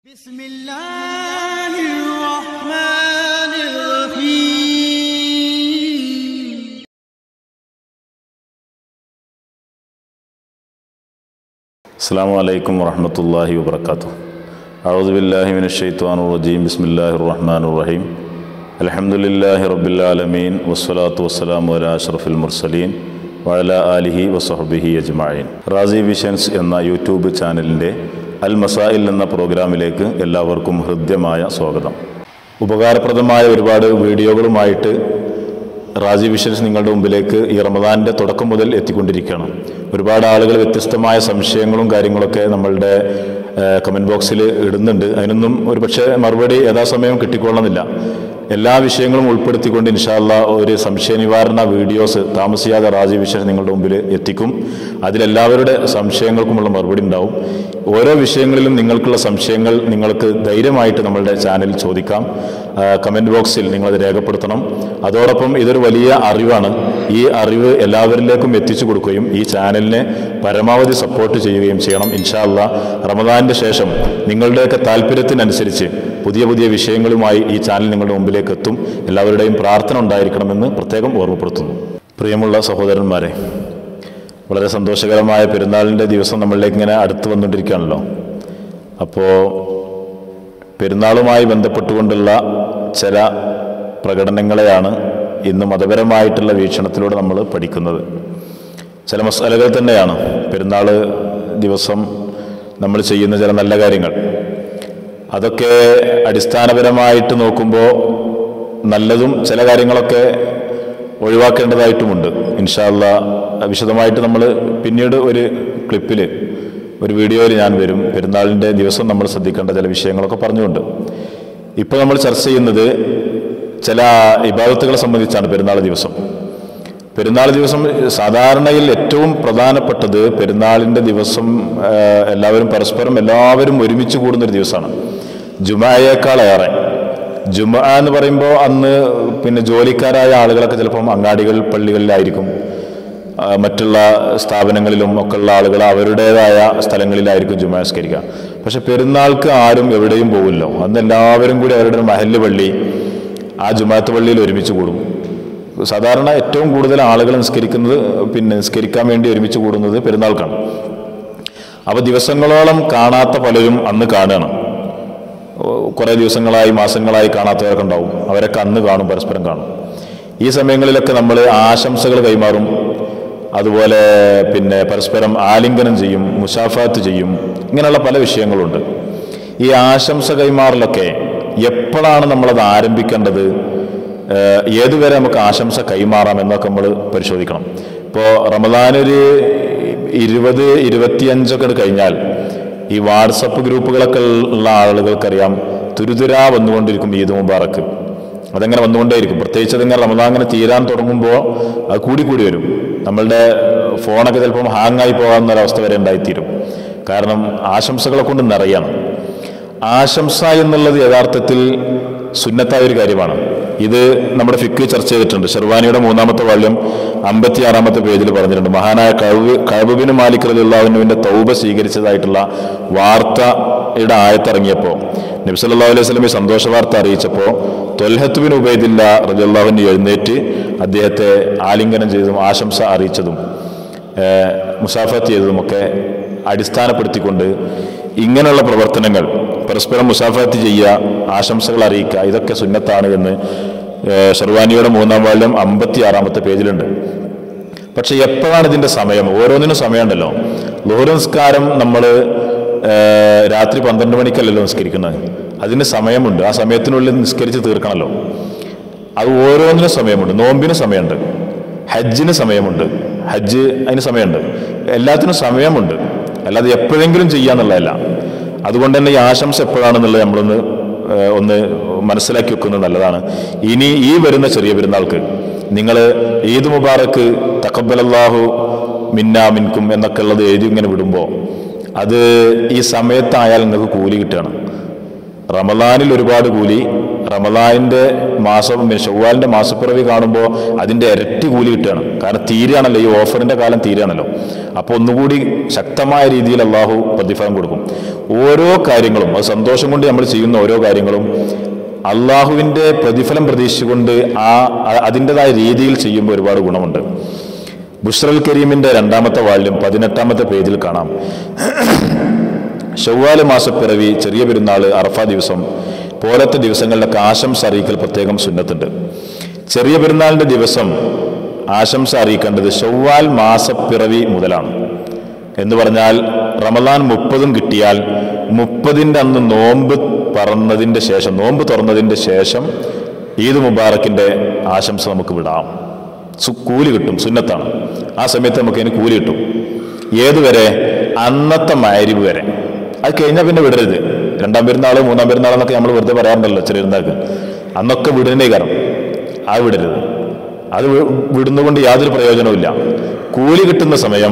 بسم الله الرحمن الرحيم അസ്സാം വലൈക്കും വറഹമത്തല്ലാഹി വബർക്കാത്തു അഊദുബില്ലാഹി മിന ഷെയ്ത്വാൻ റജീം ബിസ്മില്ലാഹി റഹ്മാൻ റഹീം അലഹമുല്ലാഹി റബ്ബിലാലമീൻ വസ്സലാത്തു വസ്സലാമു അല അഷ്റഫുൽ മുർസലീൻ വഅല ആലിഹി വസഹബിഹി അജ്മായിൻ റാസി വിഷൻസ് എന്ന യൂട്യൂബ് ചാനലിൻ്റെ അൽ മസായിൽ എന്ന പ്രോഗ്രാമിലേക്ക് എല്ലാവർക്കും ഹൃദ്യമായ സ്വാഗതം ഉപകാരപ്രദമായ ഒരുപാട് വീഡിയോകളുമായിട്ട് റാജി വിഷൻസ് നിങ്ങളുടെ മുമ്പിലേക്ക് ഈ റമദാനിൻ്റെ തുടക്കം മുതൽ എത്തിക്കൊണ്ടിരിക്കുകയാണ് ഒരുപാട് ആളുകൾ വ്യത്യസ്തമായ സംശയങ്ങളും കാര്യങ്ങളൊക്കെ നമ്മളുടെ കമൻറ്റ് ബോക്സിൽ ഇടുന്നുണ്ട് അതിനൊന്നും ഒരു പക്ഷേ മറുപടി യഥാസമയം കിട്ടിക്കൊള്ളണമെന്നില്ല എല്ലാ വിഷയങ്ങളും ഉൾപ്പെടുത്തിക്കൊണ്ട് ഇൻഷാല്ല ഒരു സംശയ നിവാരണ വീഡിയോസ് താമസിയാതെ റാജി വിഷൻസ് നിങ്ങളുടെ മുമ്പിൽ എത്തിക്കും അതിലെല്ലാവരുടെ സംശയങ്ങൾക്കുമുള്ള മറുപടി ഉണ്ടാവും ഓരോ വിഷയങ്ങളിലും നിങ്ങൾക്കുള്ള സംശയങ്ങൾ നിങ്ങൾക്ക് ധൈര്യമായിട്ട് നമ്മളുടെ ചാനലിൽ ചോദിക്കാം കമൻറ്റ് ബോക്സിൽ നിങ്ങളത് രേഖപ്പെടുത്തണം അതോടൊപ്പം ഇതൊരു വലിയ അറിവാണ് ഈ അറിവ് എല്ലാവരിലേക്കും എത്തിച്ചു കൊടുക്കുകയും ഈ ചാനലിനെ പരമാവധി സപ്പോർട്ട് ചെയ്യുകയും ചെയ്യണം ഇൻഷാ അല്ലാ റമദാനിൻ്റെ ശേഷം നിങ്ങളുടെയൊക്കെ താല്പര്യത്തിനനുസരിച്ച് പുതിയ പുതിയ വിഷയങ്ങളുമായി ഈ ചാനൽ നിങ്ങളുടെ മുമ്പിലേക്ക് എത്തും എല്ലാവരുടെയും പ്രാർത്ഥന ഉണ്ടായിരിക്കണമെന്ന് പ്രത്യേകം ഓർമ്മപ്പെടുത്തുന്നു പ്രിയമുള്ള സഹോദരന്മാരെ വളരെ സന്തോഷകരമായ പെരുന്നാളിൻ്റെ ദിവസം നമ്മളിലേക്ക് ഇങ്ങനെ അടുത്ത് വന്നുകൊണ്ടിരിക്കുകയാണല്ലോ അപ്പോൾ പെരുന്നാളുമായി ബന്ധപ്പെട്ടുകൊണ്ടുള്ള ചില പ്രകടനങ്ങളെയാണ് ഇന്ന് മതപരമായിട്ടുള്ള വീക്ഷണത്തിലൂടെ നമ്മൾ പഠിക്കുന്നത് ചില മസാലകൾ തന്നെയാണ് പെരുന്നാൾ ദിവസം നമ്മൾ ചെയ്യുന്ന ചില നല്ല കാര്യങ്ങൾ അതൊക്കെ അടിസ്ഥാനപരമായിട്ട് നോക്കുമ്പോൾ നല്ലതും ചില കാര്യങ്ങളൊക്കെ ഒഴിവാക്കേണ്ടതായിട്ടുമുണ്ട് ഇൻഷാല്ല വിശദമായിട്ട് നമ്മൾ പിന്നീട് ഒരു ക്ലിപ്പിൽ ഒരു വീഡിയോയിൽ ഞാൻ വരും പെരുന്നാളിൻ്റെ ദിവസം നമ്മൾ ശ്രദ്ധിക്കേണ്ട ചില വിഷയങ്ങളൊക്കെ പറഞ്ഞുകൊണ്ട് ഇപ്പോൾ നമ്മൾ ചർച്ച ചെയ്യുന്നത് ചില ഇബാദത്തുകളെ സംബന്ധിച്ചാണ് പെരുന്നാൾ ദിവസം പെരുന്നാൾ ദിവസം സാധാരണയിൽ ഏറ്റവും പ്രധാനപ്പെട്ടത് പെരുന്നാളിൻ്റെ ദിവസം ആ, എല്ലാവരും പരസ്പരം എല്ലാവരും ഒരുമിച്ച് കൂടുന്നൊരു ദിവസമാണ് ജുമായേക്കാളേറെ ജുമ എന്ന് പറയുമ്പോൾ അന്ന് പിന്നെ ജോലിക്കാരായ ആളുകളൊക്കെ ചിലപ്പം അങ്ങാടികൾ പള്ളികളിലായിരിക്കും ആ, മറ്റുള്ള സ്ഥാപനങ്ങളിലും ഒക്കെ ഉള്ള ആളുകൾ അവരുടേതായ സ്ഥലങ്ങളിലായിരിക്കും ജുമാസ്കരിക്കുക പക്ഷെ പെരുന്നാൾക്ക് ആരും എവിടെയും പോകില്ലോ അന്ന് എല്ലാവരും കൂടി അവരുടെ മഹല്ല് പള്ളി ആ ജുമാത്ത് പള്ളിയിൽ ഒരുമിച്ച് കൂടും സാധാരണ ഏറ്റവും കൂടുതൽ ആളുകൾ നിസ്കരിക്കുന്നത് പിന്നെ നിസ്കരിക്കാൻ വേണ്ടി ഒരുമിച്ച് കൂടുന്നത് പെരുന്നാൾക്കാണ് അപ്പോൾ ദിവസങ്ങളോളം കാണാത്ത പലരും അന്ന് കാണുകയാണ് കുറേ ദിവസങ്ങളായി മാസങ്ങളായി കാണാത്തവരൊക്കെ ഉണ്ടാവും അവരൊക്കെ അന്ന് കാണും പരസ്പരം കാണും ഈ സമയങ്ങളിലൊക്കെ നമ്മൾ ആശംസകൾ കൈമാറും അതുപോലെ പിന്നെ പരസ്പരം ആലിംഗനം ചെയ്യും മുസാഫാത്ത് ചെയ്യും ഇങ്ങനെയുള്ള പല വിഷയങ്ങളുണ്ട് ഈ ആശംസ കൈമാറലൊക്കെ എപ്പോഴാണ് നമ്മളത് ആരംഭിക്കേണ്ടത് ഏഹ് ഏതുവരെ നമുക്ക് ആശംസ കൈമാറാം എന്നൊക്കെ നമ്മൾ പരിശോധിക്കണം ഇപ്പോൾ റമദാനൊരു ഇരുപത് ഇരുപത്തിയഞ്ചൊക്കെ കഴിഞ്ഞാൽ ഈ വാട്സപ്പ് ഗ്രൂപ്പുകളൊക്കെ ഉള്ള ആളുകൾക്കറിയാം തുരുതുരാ വന്നുകൊണ്ടിരിക്കും ഈദ് മുബാറക്ക് അതങ്ങനെ വന്നുകൊണ്ടേയിരിക്കും പ്രത്യേകിച്ച് അതിങ്ങനെ റമദാൻ അങ്ങനെ തീരാൻ തുടങ്ങുമ്പോൾ അത് കൂടി കൂടി വരും നമ്മളുടെ ഫോണൊക്കെ ചിലപ്പം ഹാങ്ങായി പോകാവുന്നൊരവസ്ഥ വരെ ഉണ്ടായിത്തീരും കാരണം ആശംസകളെ കൊണ്ട് നിറയണം ആശംസ എന്നുള്ളത് യഥാർത്ഥത്തിൽ സുന്നത്തായ ഒരു കാര്യമാണ് ഇത് നമ്മുടെ ഫിക്ക് ചർച്ച ചെയ്തിട്ടുണ്ട് ഷെർവാനിയുടെ മൂന്നാമത്തെ വാള്യം അമ്പത്തി ആറാമത്തെ പേജിൽ പറഞ്ഞിട്ടുണ്ട് മഹാനായ കഴിവ് കഴിവിന് മാലിക് റലിള്ളാഹുവിന്റെ തൗബ സ്വീകരിച്ചതായിട്ടുള്ള വാർത്തയുടെ ആയത്തിറങ്ങിയപ്പോൾ നബ്സല്ലാ അലൈഹി സ്വലമി സന്തോഷ വാർത്ത അറിയിച്ചപ്പോൾ തൊൽഹത്തുബിൻ ഉബൈദില്ല റലിള്ളാഹുവിന് എഴുന്നേറ്റ് അദ്ദേഹത്തെ ആലിംഗനം ചെയ്തതും ആശംസ അറിയിച്ചതും ഏഹ് മുസാഫത്ത് ചെയ്തതുമൊക്കെ അടിസ്ഥാനപ്പെടുത്തിക്കൊണ്ട് ഇങ്ങനെയുള്ള പ്രവർത്തനങ്ങൾ പരസ്പരം മുസാഫത്ത് ചെയ്യുക ആശംസകൾ അറിയിക്കുക ഇതൊക്കെ സുന്നത്താണ് എന്ന് ഏഹ് ഷെർവാനിയുടെ മൂന്നാം വാള്യം അമ്പത്തി ആറാമത്തെ പേജിലുണ്ട് പക്ഷെ എപ്പോഴാണ് ഇതിന്റെ സമയം ഓരോന്നിനും സമയമുണ്ടല്ലോ ലോഹർ നിസ്കാരം നമ്മൾ രാത്രി പന്ത്രണ്ട് മണിക്കല്ലല്ലോ നിസ്കരിക്കുന്നത് അതിന് സമയമുണ്ട് ആ സമയത്തിനുള്ളിൽ നിസ്കരിച്ച് തീർക്കണമല്ലോ അത് ഓരോന്നിനും സമയമുണ്ട് നോമ്പിന് സമയമുണ്ട് ഹജ്ജിന് സമയമുണ്ട് ഹജ്ജ് അതിന് സമയമുണ്ട് എല്ലാത്തിനും സമയമുണ്ട് അല്ലാതെ എപ്പോഴെങ്കിലും ചെയ്യാന്നുള്ളതല്ല അതുകൊണ്ട് തന്നെ ഈ ആശംസ എപ്പോഴാണെന്നുള്ളത് നമ്മളൊന്ന് ഏഹ്, ഒന്ന് മനസ്സിലാക്കി വെക്കുന്നത് നല്ലതാണ് ഇനി ഈ വരുന്ന ചെറിയ പെരുന്നാൾക്ക് നിങ്ങൾ ഈദ് മുബാറക്ക് തക്കബലല്ലാഹു മിന്നാ മിൻകും എന്നൊക്കെ ഉള്ളത് എഴുതി ഇങ്ങനെ വിടുമ്പോൾ അത് ഈ സമയത്തായാൽ നിങ്ങൾക്ക് കൂലി കിട്ടുകയാണ് റമദാനിൽ ഒരുപാട് കൂലി റമദാനിന്റെ മാസം പിന്നെ ഷവ്വാലിന്റെ മാസപ്പിറവി കാണുമ്പോൾ അതിന്റെ ഇരട്ടി കൂലി കിട്ടുകയാണ് കാരണം തീരുകയാണല്ലോ ഈ ഓഫറിന്റെ കാലം തീരുകയാണല്ലോ അപ്പോൾ ഒന്നുകൂടി ശക്തമായ രീതിയിൽ അള്ളാഹു പ്രതിഫലം കൊടുക്കും ഓരോ കാര്യങ്ങളും അത് സന്തോഷം കൊണ്ട് നമ്മൾ ചെയ്യുന്ന ഓരോ കാര്യങ്ങളും അള്ളാഹുവിന്റെ പ്രതിഫലം പ്രതീക്ഷിച്ചുകൊണ്ട് ആ അ- അതിൻ്റെതായ രീതിയിൽ ചെയ്യുമ്പോൾ ഒരുപാട് ഗുണമുണ്ട് ബുഷ്റൽ കരീമിന്റെ രണ്ടാമത്തെ വാളിലും പതിനെട്ടാമത്തെ പേജിൽ കാണാം ഷവ്വാല് മാസപ്പിറവി ചെറിയ പെരുന്നാൾ അറഫ ദിവസം പോലത്തെ ദിവസങ്ങളിലൊക്കെ ആശംസ അറിയിക്കൽ പ്രത്യേകം സുന്നത്തുണ്ട് ചെറിയ പെരുന്നാളിന്റെ ദിവസം ആശംസ അറിയിക്കേണ്ടത് ഷവ്വാൽ മാസപ്പിറവി മുതലാണ് എന്ന് പറഞ്ഞാൽ റമദാൻ മുപ്പതും കിട്ടിയാൽ മുപ്പതിൻ്റെ അന്ന് നോമ്പ് പറന്നതിൻ്റെ ശേഷം നോമ്പ് തുറന്നതിൻ്റെ ശേഷം ഈദ് മുബാറക്കിൻ്റെ ആശംസ നമുക്ക് വിടാം സു കൂലി കിട്ടും സുന്നത്താണ് ആ സമയത്ത് നമുക്ക് അതിന് കൂലി കിട്ടും ഏതുവരെ അന്നത്തെ മാരിവ് വരെ അത് കഴിഞ്ഞാൽ പിന്നെ വിടരുത് രണ്ടാം പെരുന്നാൾ മൂന്നാം പെരുന്നാൾ എന്നൊക്കെ നമ്മൾ വെറുതെ പറയാറുണ്ടല്ലോ ചെറിയ പെരുന്നാൾക്ക് അന്നൊക്കെ വിടുന്നേ കാരണം അത് വിടരുത് അത് വി- വിടുന്നതുകൊണ്ട് യാതൊരു പ്രയോജനവുമില്ല കൂലി കിട്ടുന്ന സമയം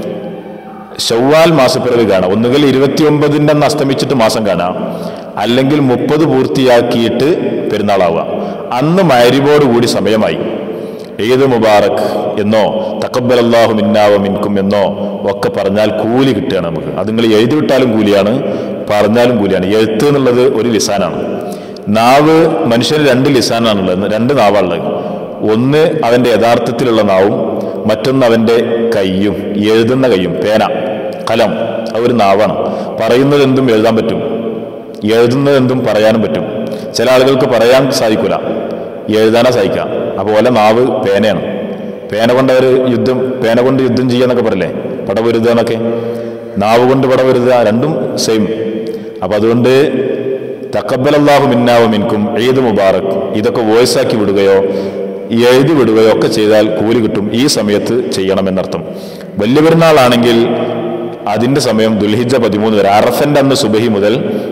ഷവ്വാൽ മാസപ്പിറവി കാണാം ഒന്നുകിൽ ഇരുപത്തിയൊമ്പതിൻ്റെ അന്ന് അസ്തമിച്ചിട്ട് മാസം കാണാം അല്ലെങ്കിൽ മുപ്പത് പൂർത്തിയാക്കിയിട്ട് പെരുന്നാളാവുക അന്ന് മരിബോട് കൂടി സമയമായി ഏത് മുബാറക് എന്നോ തക്കബൽ അള്ളാഹു മിന്നാവ മിൻകും എന്നോ ഒക്കെ പറഞ്ഞാൽ കൂലി കിട്ടുകയാണ് നമുക്ക് അത് നിങ്ങൾ എഴുതി വിട്ടാലും കൂലിയാണ് പറഞ്ഞാലും കൂലിയാണ് എഴുത്ത് എന്നുള്ളത് ഒരു ലിസാനാണ് നാവ് മനുഷ്യന് രണ്ട് ലിസാനാണുള്ളത് രണ്ട് നാവാണുള്ളത് ഒന്ന് അവന്റെ യഥാർത്ഥത്തിലുള്ള നാവും മറ്റൊന്ന് അവന്റെ കയ്യും എഴുതുന്ന കയ്യും പേന കലം അത് ഒരു നാവാണ് പറയുന്നത് എന്തും എഴുതാൻ പറ്റും എഴുതുന്നത് എന്തും പറയാനും പറ്റും ചില ആളുകൾക്ക് പറയാൻ സാധിക്കൂല എഴുതാനാ സാധിക്കാം അതുപോലെ നാവ് പേനയാണ് പേന കൊണ്ട് അവർ യുദ്ധം പേന കൊണ്ട് യുദ്ധം ചെയ്യാന്നൊക്കെ പറയില്ലേ പടവരുതുക എന്നൊക്കെ നാവ് കൊണ്ട് പടവരുതുക രണ്ടും സെയിം അപ്പൊ അതുകൊണ്ട് തക്കബലല്ലാഹു മിന്നാവും മിൻകും ഈദ് മുബാറക് ഇതൊക്കെ വോയിസ് ആക്കി വിടുകയോ എഴുതി വിടുകയോ ഒക്കെ ചെയ്താൽ കൂലി കിട്ടും ഈ സമയത്ത് ചെയ്യണമെന്നർത്ഥം വലിയ പെരുന്നാളാണെങ്കിൽ അതിന്റെ സമയം ദുൽഹിജ പതിമൂന്ന് വരെ അറഫന്റെ അന്ന് സുബഹി മുതൽ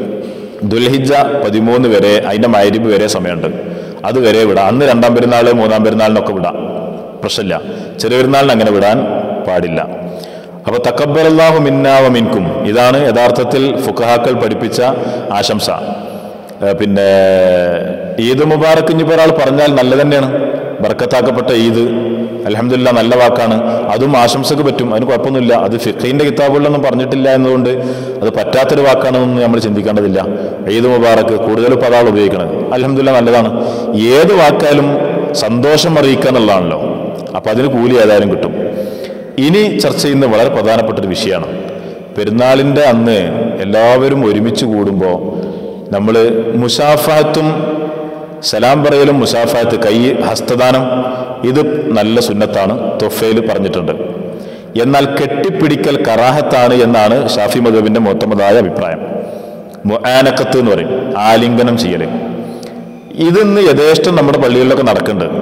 ദുൽഹിജ പതിമൂന്ന് വരെ അതിന്റെ മൈരിബ് വരെ സമയമുണ്ട് അത് വരെ വിടാം അന്ന് രണ്ടാം പെരുന്നാൾ മൂന്നാം പെരുന്നാളിനൊക്കെ വിടാം പ്രശ്നമില്ല ചെറിയ പെരുന്നാളിന് അങ്ങനെ വിടാൻ പാടില്ല അപ്പൊ തക്കബലല്ലാഹു മിന്നാവ മിൻകും ഇതാണ് യഥാർത്ഥത്തിൽ ഫുഖഹാക്കൾ പഠിപ്പിച്ച ആശംസ ഏ, പിന്നെ ഈദ് മുബാറക്ക് ഇനിയിപ്പോൾ ഒരാൾ പറഞ്ഞാൽ നല്ല തന്നെയാണ് ബർക്കത്താക്കപ്പെട്ട ഈദ് അലഹമില്ല നല്ല വാക്കാണ് അതും ആശംസക്ക് പറ്റും അതിന് കുഴപ്പമൊന്നുമില്ല അത് ഫിഖീന്റെ കിതാബുകളിലൊന്നും പറഞ്ഞിട്ടില്ല എന്നതുകൊണ്ട് അത് പറ്റാത്തൊരു വാക്കാണെന്നൊന്നും നമ്മൾ ചിന്തിക്കേണ്ടതില്ല ഈദ് മുബാറക്ക് കൂടുതൽ പതാൾ ഉപയോഗിക്കണം അലഹമില്ല നല്ലതാണ് ഏത് വാക്കായാലും സന്തോഷം അറിയിക്കുക എന്നുള്ളതാണല്ലോ അപ്പൊ അതിന് കൂലി ഏതായാലും കിട്ടും ഇനി ചർച്ച ചെയ്യുന്ന വളരെ പ്രധാനപ്പെട്ട ഒരു വിഷയമാണ് പെരുന്നാളിൻ്റെ അന്ന് എല്ലാവരും ഒരുമിച്ച് കൂടുമ്പോൾ നമ്മൾ മുസാഫാത്തും സലാം പറയലും മുസാഫാത്ത് കൈ ഹസ്തദാനം ഇത് നല്ല സുന്നത്താണ് തൊഫയിൽ പറഞ്ഞിട്ടുണ്ട് എന്നാൽ കെട്ടിപ്പിടിക്കൽ കറാഹത്താണ് എന്നാണ് ഷാഫി മദബിന്റെ മൊത്തമതായ അഭിപ്രായം മുആനക്കത്ത് എന്ന് പറയും ആലിംഗനം ചെയ്യല് ഇതിന്ന് യഥേഷ്ടം നമ്മുടെ പള്ളികളിലൊക്കെ നടക്കുന്നുണ്ട്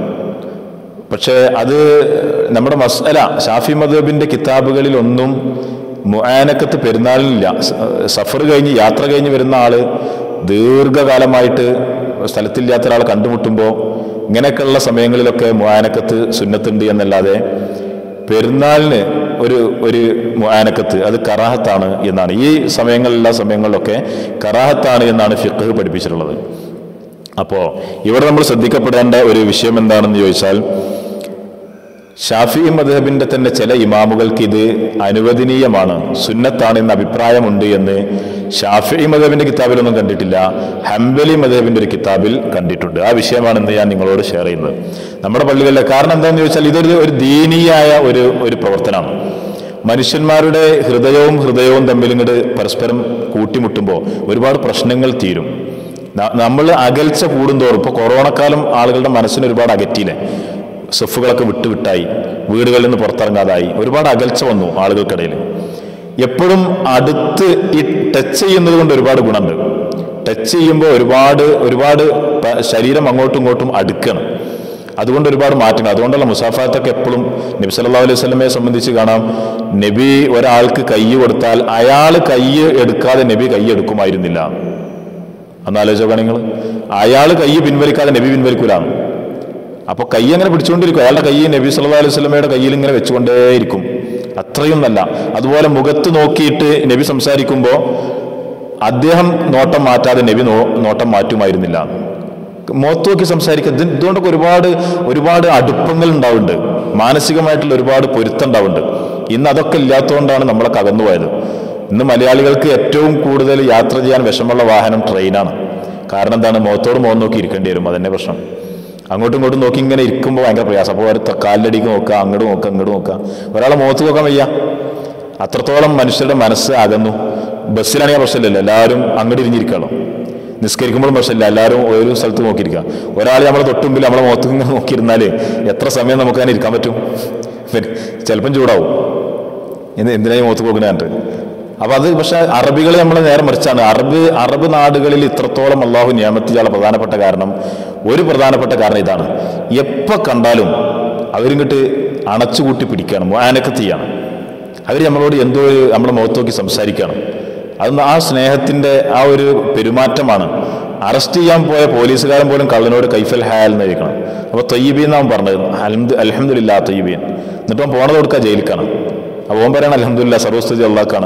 പക്ഷേ അത് നമ്മുടെ മസ്അല ഷാഫി മദബിന്റെ കിതാബുകളിൽ ഒന്നും മുആനക്കത്ത് പെരുന്നാളിനില്ല സ- സഫർ കഴിഞ്ഞ് യാത്ര കഴിഞ്ഞ് വരുന്ന ആള് ദീർഘകാലമായിട്ട് സ്ഥലത്തില്ലാത്ത ഒരാൾ കണ്ടുമുട്ടുമ്പോൾ ഇങ്ങനെയൊക്കെയുള്ള സമയങ്ങളിലൊക്കെ മുആനക്കത്ത് സുന്നത്തുണ്ട് എന്നല്ലാതെ പെരുന്നാളിന് ഒരു ഒരു മുആനക്കത്ത് അത് കറാഹത്താണ് എന്നാണ് ഈ സമയങ്ങളിലുള്ള സമയങ്ങളിലൊക്കെ കറാഹത്താണ് എന്നാണ് ഫിഖ് പഠിപ്പിച്ചിട്ടുള്ളത് അപ്പോൾ ഇവിടെ നമ്മൾ ശ്രദ്ധിക്കപ്പെടേണ്ട ഒരു വിഷയം എന്താണെന്ന് ചോദിച്ചാൽ ഷാഫി മദ്ഹബിന്റെ തന്നെ ചില ഇമാമുകൾക്ക് ഇത് അനുവദനീയമാണ് സുന്നത്താണ് എന്ന അഭിപ്രായമുണ്ട് എന്ന് ഷാഫി മദ്ഹബിന്റെ കിതാബിലൊന്നും കണ്ടിട്ടില്ല ഹംബലി മദ്ഹബിന്റെ ഒരു കിതാബിൽ കണ്ടിട്ടുണ്ട് ആ വിഷയമാണ് ഇന്ന് ഞാൻ നിങ്ങളോട് ഷെയർ ചെയ്യുന്നത് നമ്മുടെ പള്ളികളിലെ കാരണം എന്താണെന്ന് ചോദിച്ചാൽ ഇതൊരു ഒരു ദീനീയായ ഒരു ഒരു പ്രവർത്തനമാണ് മനുഷ്യന്മാരുടെ ഹൃദയവും ഹൃദയവും തമ്മിൽ ഇങ്ങോട്ട് പരസ്പരം കൂട്ടിമുട്ടുമ്പോൾ ഒരുപാട് പ്രശ്നങ്ങൾ തീരും നമ്മൾ അകൽച്ച കൂടുന്തോറും ഇപ്പോൾ കൊറോണക്കാലം ആളുകളുടെ മനസ്സിന് ഒരുപാട് അകറ്റിയില്ലേ സെഫുകളൊക്കെ വിട്ടുവിട്ടായി വീടുകളിൽ നിന്ന് പുറത്തിറങ്ങാതായി ഒരുപാട് അകൽച്ച വന്നു ആളുകൾക്കിടയിൽ എപ്പോഴും അടുത്ത് ഈ ടച്ച് ചെയ്യുന്നത് കൊണ്ട് ഒരുപാട് ഗുണമുണ്ട് ടച്ച് ചെയ്യുമ്പോൾ ഒരുപാട് ഒരുപാട് പ- ശരീരം അങ്ങോട്ടും ഇങ്ങോട്ടും അടുക്കണം അതുകൊണ്ട് ഒരുപാട് മാറ്റങ്ങൾ അതുകൊണ്ടുള്ള മുസാഫാത്തൊക്കെ എപ്പോഴും നബി സല്ലല്ലാഹു അലൈഹി വസല്ലമയെ സംബന്ധിച്ച് കാണാം നബി ഒരാൾക്ക് കൈ കൊടുത്താൽ അയാൾ കൈ എടുക്കാതെ നബി കൈ എടുക്കുമായിരുന്നില്ല അന്ന് ആലോചിച്ചോക്കാം നിങ്ങൾ അയാൾ കൈ പിൻവലിക്കാതെ നബി പിൻവലിക്കൂലാണ് അപ്പൊ കൈ അങ്ങനെ പിടിച്ചുകൊണ്ടിരിക്കും അയാളുടെ കൈ നബി സല്ലല്ലാഹു അലൈഹി വസല്ലമയുടെ കയ്യിൽ ഇങ്ങനെ വെച്ചുകൊണ്ടേയിരിക്കും അത്രയും നല്ല അതുപോലെ മുഖത്ത് നോക്കിയിട്ട് നബി സംസാരിക്കുമ്പോൾ അദ്ദേഹം നോട്ടം മാറ്റാതെ നബി നോ- നോട്ടം മാറ്റുമായിരുന്നില്ല മുഖത്ത് നോക്കി സംസാരിക്കുക ഇത് ഇതുകൊണ്ടൊക്കെ ഒരുപാട് ഒരുപാട് അടുപ്പങ്ങൾ ഉണ്ടാവുന്നുണ്ട് മാനസികമായിട്ടുള്ള ഒരുപാട് പൊരുത്തം ഉണ്ടാവുന്നുണ്ട് ഇന്ന് അതൊക്കെ ഇല്ലാത്തതുകൊണ്ടാണ് നമ്മളൊക്കെ അകന്നുപോയത് ഇന്ന് മലയാളികൾക്ക് ഏറ്റവും കൂടുതൽ യാത്ര ചെയ്യാൻ വിഷമമുള്ള വാഹനം ട്രെയിനാണ് കാരണം എന്താണ് മുഖത്തോട് മുഖം നോക്കി ഇരിക്കേണ്ടി വരും അതന്നെ പ്രശ്നം അങ്ങോട്ടും ഇങ്ങോട്ടും നോക്കി ഇങ്ങനെ ഇരിക്കുമ്പോൾ ഭയങ്കര പ്രയാസം അപ്പോൾ ഒരു കാലിലടിക്ക് നോക്കുക അങ്ങോട്ട് നോക്കുക അങ്ങോട്ട് നോക്കുക ഒരാളെ മുഖത്ത് നോക്കാൻ വയ്യ അത്രത്തോളം മനുഷ്യരുടെ മനസ്സ് അകന്നു ബസ്സിലാണെങ്കിൽ പ്രശ്നമില്ലല്ലോ എല്ലാവരും അങ്ങോട്ട് ഇരിഞ്ഞിരിക്കണം നിസ്കരിക്കുമ്പോഴും പ്രശ്നമില്ല എല്ലാവരും ഒരു സ്ഥലത്ത് നോക്കിയിരിക്കുക ഒരാൾ നമ്മളെ തൊട്ടുമ്പിൽ നമ്മളെ മുഖത്ത് ഇങ്ങനെ നോക്കിയിരുന്നാൽ എത്ര സമയം നമുക്ക് അങ്ങനെ ഇരിക്കാൻ പറ്റും ചിലപ്പം ചൂടാവും എന്ത് എന്തിനാ ഈ മുഖത്ത് നോക്കണാണ്ട് അപ്പൊ അത് പക്ഷെ അറബികൾ നമ്മൾ നേരെ മറിച്ചാണ് അറബ് അറബ് നാടുകളിൽ ഇത്രത്തോളം അള്ളാഹു നിയമത്തിയുള്ള പ്രധാനപ്പെട്ട കാരണം ഒരു പ്രധാനപ്പെട്ട കാരണം ഇതാണ് എപ്പോൾ കണ്ടാലും അവരിങ്ങോട്ട് അണച്ചുകൂട്ടി പിടിക്കുകയാണ് മോനക്കത്തിയാണ് അവർ നമ്മളോട് എന്തോ ഒരു നമ്മുടെ മുഖത്ത് നോക്കി സംസാരിക്കുകയാണ് അത് ആ സ്നേഹത്തിന്റെ ആ ഒരു പെരുമാറ്റമാണ് അറസ്റ്റ് ചെയ്യാൻ പോയ പോലീസുകാരൻ പോലും കള്ളനോട് കൈഫൽ ഹാൽ എന്ന് എഴുതിക്കണം അപ്പൊ തൊയ്യബീൻ എന്നാണ് പറഞ്ഞത് അലഹദ് അലഹമില്ല തൊയ്യബീൻ എന്നിട്ട് അവൻ പോണത് കൊടുക്കുക ജയിലിക്കാണ് അപ്പോൾ ഓൻ പറയണം അലഹമില്ല സർവസ്തുതി അള്ളാക്കാണ്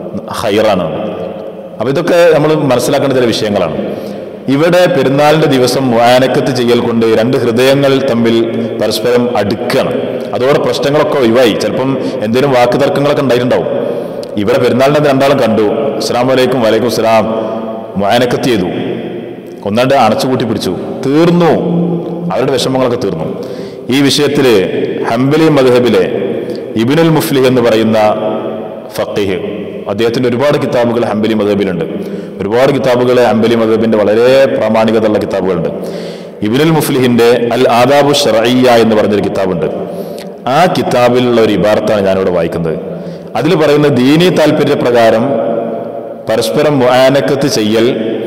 ഹൈറാണ് അപ്പൊ ഇതൊക്കെ നമ്മൾ മനസ്സിലാക്കേണ്ട ചില വിഷയങ്ങളാണ് ഇവിടെ പെരുന്നാളിന്റെ ദിവസം വാനക്കത്ത് ചെയ്യൽ കൊണ്ട് രണ്ട് ഹൃദയങ്ങൾ തമ്മിൽ പരസ്പരം അടുക്കുകയാണ് അതോടെ പ്രശ്നങ്ങളൊക്കെ ഒഴിവായി ചിലപ്പം എന്തെങ്കിലും വാക്ക് തർക്കങ്ങളൊക്കെ ഉണ്ടായിട്ടുണ്ടാവും ഇവിടെ പെരുന്നാളിന്റെ അന്ന് രണ്ടാളും കണ്ടു അസ്സാം വലൈക്കും വലൈക്കും സ്ലാം വാനക്കത്ത് ചെയ്തു ഒന്നാണ്ട് അണച്ചുകൂട്ടി പിടിച്ചു തീർന്നു അവരുടെ വിഷമങ്ങളൊക്കെ തീർന്നു ഈ വിഷയത്തില് ഹംബലി മദ്ഹബിലെ ഇബിനുൽ മുഫ്ലിഹ് എന്ന് പറയുന്ന ഫക്കീഹ് അദ്ദേഹത്തിന്റെ ഒരുപാട് കിതാബുകൾ ഹംബലി മദബിലുണ്ട് ഒരുപാട് കിതാബുകൾ ഹംബലി മദബിന്റെ വളരെ പ്രാമാണികതയുള്ള കിതാബുകളുണ്ട് ഇബിനുൽ മുഫ്ലിഹിന്റെ അൽ ആദാബു ഷറയ്യ എന്ന് പറഞ്ഞൊരു കിതാബുണ്ട് ആ കിതാബിലുള്ള ഒരു ഇബാർത്താണ് ഞാനിവിടെ വായിക്കുന്നത് അതിൽ പറയുന്ന ദീനി താല്പര്യപ്രകാരം പരസ്പരം മുആനക്കത്ത് ചെയ്യൽ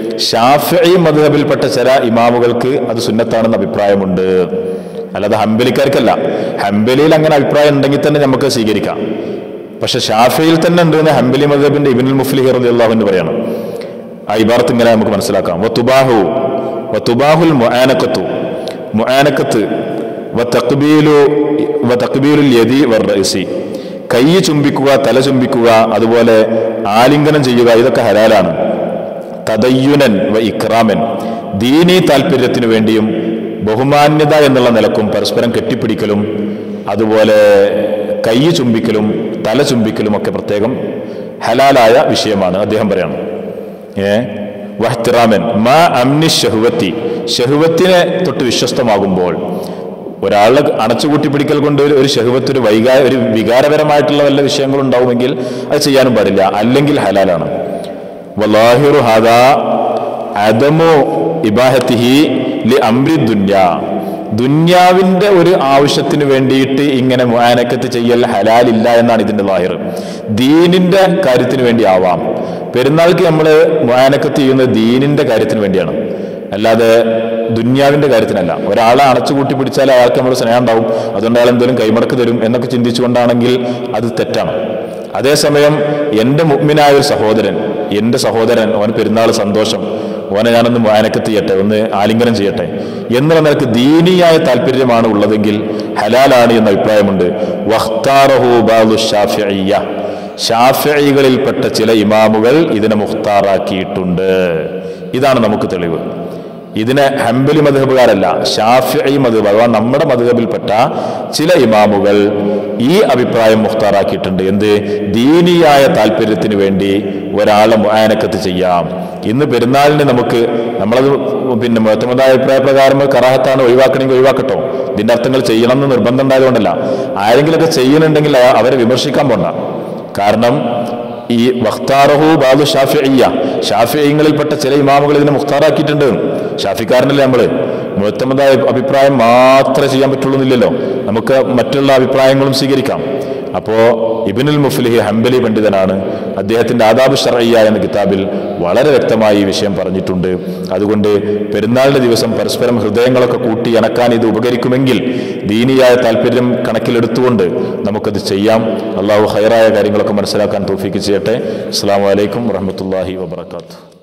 ഷാഫി മധുഹബിൽപ്പെട്ട ചില ഇമാമുകൾക്ക് അത് സുന്നത്താണെന്ന് അഭിപ്രായമുണ്ട് അല്ലാതെ ഹംബലിക്കാർക്കല്ല ഹംബലിയിൽ അങ്ങനെ അഭിപ്രായം ഉണ്ടെങ്കിൽ തന്നെ നമുക്ക് സ്വീകരിക്കാം പക്ഷെ ഷാഫിയിൽ തന്നെ ഉണ്ട് എന്ന് ഹംബലി മദബിന്റെ ഇബിനുൽ മുഫ്ലിഹ് റളിയല്ലാഹു എന്ന് പറയണം ആ ഇബാർത്ത് ഇങ്ങനെ നമുക്ക് മനസ്സിലാക്കാം വത്തുബാഹു വത്തുബാഹുൽ മുആനക്കത്തു മുആനക്കത്ത് വതഖ്ബീലു വതഖ്ബീലുൽ യദി വറഇസി കൈ ചുംബിക്കുക തല ചുംബിക്കുക അതുപോലെ ആലിംഗനം ചെയ്യുക ഇതൊക്കെ ഹലാലാണ് തദയ്യുനൻ വ ഇക്രാമൻ ദീനീ താല്പര്യത്തിനു വേണ്ടിയും ബഹുമാന്യത എന്നുള്ള നിലക്കും പരസ്പരം കെട്ടിപ്പിടിക്കലും അതുപോലെ കൈ ചുംബിക്കലും തല ചുംബിക്കലും ഒക്കെ പ്രത്യേകം ഹലാലായ വിഷയമാണ് അദ്ദേഹം പറയണം ഏ വഹ്തിറാമൻ മാ അമ്നി ഷഹുവത്തി ഷഹുവത്തിനെ തൊട്ട് വിശ്വസ്തമാകുമ്പോൾ ഒരാളെ അണച്ചുകൂട്ടി പിടിക്കൽ കൊണ്ട് ഒരു ഒരു ഷഹുവത്ത് ഒരു വൈകാ ഒരു വികാരപരമായിട്ടുള്ള വല്ല വിഷയങ്ങളും ഉണ്ടാവുമെങ്കിൽ അത് ചെയ്യാനും പാടില്ല അല്ലെങ്കിൽ ഹലാലാണ് വലാഹിറു ഹാദാ അദമു ഇബാഹത്തിഹി ലി അംരി ദുന്യ ദുന്യാവിന്റെ ഒരു ആവശ്യത്തിന് വേണ്ടിയിട്ട് ഇങ്ങനെ മുആനക്കത്ത് ചെയ്യൽ ഹലാലില്ല എന്നാണ് ഇതിന്റെ ലാഹിർ ദീനിന്റെ കാര്യത്തിന് വേണ്ടി ആവാം പെരുന്നാൾക്ക് നമ്മൾ മുആനക്കത്ത് ചെയ്യുന്നത് ദീനിന്റെ കാര്യത്തിന് വേണ്ടിയാണ് അല്ലാതെ ദുന്യാവിന്റെ കാര്യത്തിനല്ല ഒരാളെ അണച്ചുകൂട്ടി പിടിച്ചാൽ അയാൾക്ക് നമ്മൾ സ്നേഹം ഉണ്ടാവും അതുകൊണ്ട് അയാൾ എന്തെങ്കിലും കൈമടക്ക് തരും എന്നൊക്കെ ചിന്തിച്ചുകൊണ്ടാണെങ്കിൽ അത് തെറ്റാണ് അതേസമയം എൻ്റെ മുഗ്മിനായ ഒരു സഹോദരൻ എൻ്റെ സഹോദരൻ അവന് പെരുന്നാൾ സന്തോഷം ഓനെ ഞാനൊന്ന് വാനക്കത്ത് ചെയ്യട്ടെ ഒന്ന് ആലിംഗനം ചെയ്യട്ടെ എന്നുള്ള നിലക്ക് ദീനിയായ താല്പര്യമാണ് ഉള്ളതെങ്കിൽ ഹലാലാണ് എന്ന അഭിപ്രായമുണ്ട് വഖ്താറഹു ബാദു ഷാഫിഇയ്യ ഷാഫികളിൽപ്പെട്ട ചില ഇമാമുകൾ ഇതിനെ മുഖ്താറാക്കിയിട്ടുണ്ട് ഇതാണ് നമുക്ക് തെളിവ് ഇതിനെ ഹംബലി മധുഹബുകാരല്ല ഷാഫി മധുഹബ് അഥവാ നമ്മുടെ മധുഹബിൽപ്പെട്ട ചില ഇമാമുകൾ ഈ അഭിപ്രായം മുഖ്താറാക്കിയിട്ടുണ്ട് എന്ത് ദീനിയായ താല്പര്യത്തിന് വേണ്ടി ഒരാളെ മുആനക്കത്ത് ചെയ്യാം ഇന്ന് പെരുന്നാളിന് നമുക്ക് നമ്മളത് പിന്നെ മുഹത്തമതായ അഭിപ്രായ പ്രകാരം കറാഹത്താണ് ഒഴിവാക്കണമെങ്കിൽ ഒഴിവാക്കട്ടോ ഇതിന്റെ അർത്ഥങ്ങൾ ചെയ്യണം എന്ന് നിർബന്ധം ഉണ്ടായതുകൊണ്ടല്ല ആരെങ്കിലുമൊക്കെ ചെയ്യുന്നുണ്ടെങ്കിൽ അ- അവരെ വിമർശിക്കാൻ പോണ്ട കാരണം ഈ വഖ്താറഹു ബാദു ഷാഫിയ്യ ഷാഫിയങ്ങളിൽപ്പെട്ട ചില ഇമാമുകൾ ഇതിനെ മുഖ്താറാക്കിയിട്ടുണ്ട് ഷാഫിക്കാരനല്ലേ നമ്മള് മുഴത്തമതായ അഭിപ്രായം മാത്രമേ ചെയ്യാൻ പറ്റുള്ളൂ എന്നില്ലല്ലോ നമുക്ക് മറ്റുള്ള അഭിപ്രായങ്ങളും സ്വീകരിക്കാം അപ്പോ ഇബിനുൽ മുഫ്ലിഹി ഹംബലി പണ്ഡിതനാണ് അദ്ദേഹത്തിന്റെ ആദാബ് ഷറയ്യ എന്ന കിതാബിൽ വളരെ വ്യക്തമായി ഈ വിഷയം പറഞ്ഞിട്ടുണ്ട് അതുകൊണ്ട് പെരുന്നാളിന്റെ ദിവസം പരസ്പരം ഹൃദയങ്ങളൊക്കെ കൂട്ടി അണക്കാൻ ഇത് ഉപകരിക്കുമെങ്കിൽ ദീനിയായ താല്പര്യം കണക്കിലെടുത്തുകൊണ്ട് നമുക്കത് ചെയ്യാം അള്ളാഹു ഹൈറായ കാര്യങ്ങളൊക്കെ മനസ്സിലാക്കാൻ തോഫിക്ക് ചെയ്യട്ടെ അസ്സാം വലൈക്കും വറഹമത്തല്ലാഹി വബർക്കാത്തു